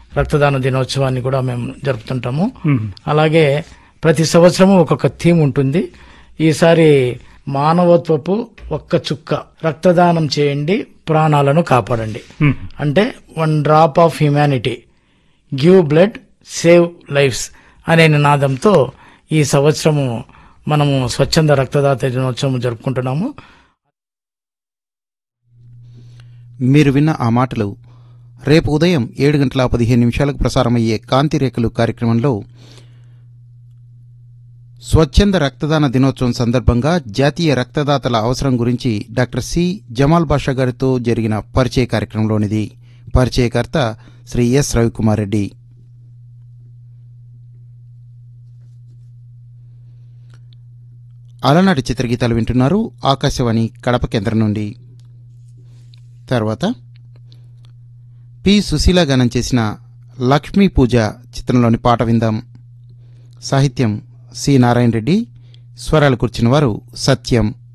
రక్తదాన దినోత్సవాన్ని కూడా మేము జరుపుతుంటాము అలాగే ప్రతి సంవత్సరము ఒక్కొక్క థీమ్ ఉంటుంది ఈసారి మానవత్వపు ఒక్క చుక్క రక్తదానం చేయండి ప్రాణాలను కాపాడండి అంటే one drop of humanity give blood save lives అనే నినాదంతో ఈ సంవత్సరము మనము స్వచ్ఛంద రక్తదాత దినోత్సవం జరుపుకుంటున్నాము మీరు విన్న ఆ మాటలు రేపు ఉదయం ఏడు గంటల పదిహేను నిమిషాలకు ప్రసారమయ్యే కాంతిరేఖలు కార్యక్రమంలో స్వచ్ఛంద రక్తదాన దినోత్సవం సందర్భంగా జాతీయ రక్తదాతల అవసరం గురించి డాక్టర్ సి జమాల్ బాషా గారితో జరిగిన పరిచయ కార్యక్రమంలోనిది పరిచయకర్త శ్రీ ఎస్ రవికుమార్ రెడ్డి అలనాటి చిత్రగీతాలు వింటున్నారు ఆకాశవాణి కడప కేంద్రం నుండి తర్వాత పి సుశీల గానం చేసిన లక్ష్మీ పూజ చిత్రంలోని పాట విందాం సాహిత్యం సి నారాయణ రెడ్డి స్వరాలు కూర్చిన వారు సత్యం